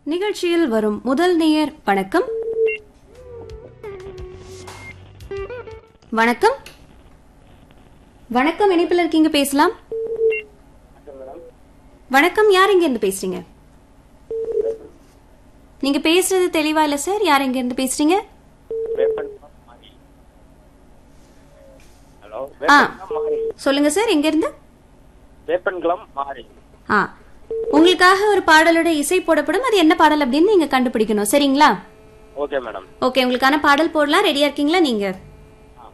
நிகழ்ச்சியில் வரும் முதல் நேயர் வணக்கம் வணக்கம் வணக்கம் இணைப்பில் இருக்கீங்க பேசலாம் வணக்கம் யார் இங்க இருந்து பேசுறீங்க நீங்க பேசுறது தெளிவா இல்ல சார் யார் இங்க இருந்து பேசுறீங்க ஹலோ ஆ வேப்பன்குளம் மாறி சொல்லுங்க சார் எங்க இருந்து வேப்பன்குளம் மாறி ஆ உங்களுக்காக ஒரு பாடலோட இசை போடப்படும் அது என்ன பாடல் அப்படின்னு நீங்க கண்டுபிடிக்கணும் சரிங்களா ஓகே மேடம் ஓகே உங்களுக்கான பாடல் போடலாம் ரெடியா இருக்கீங்களா நீங்க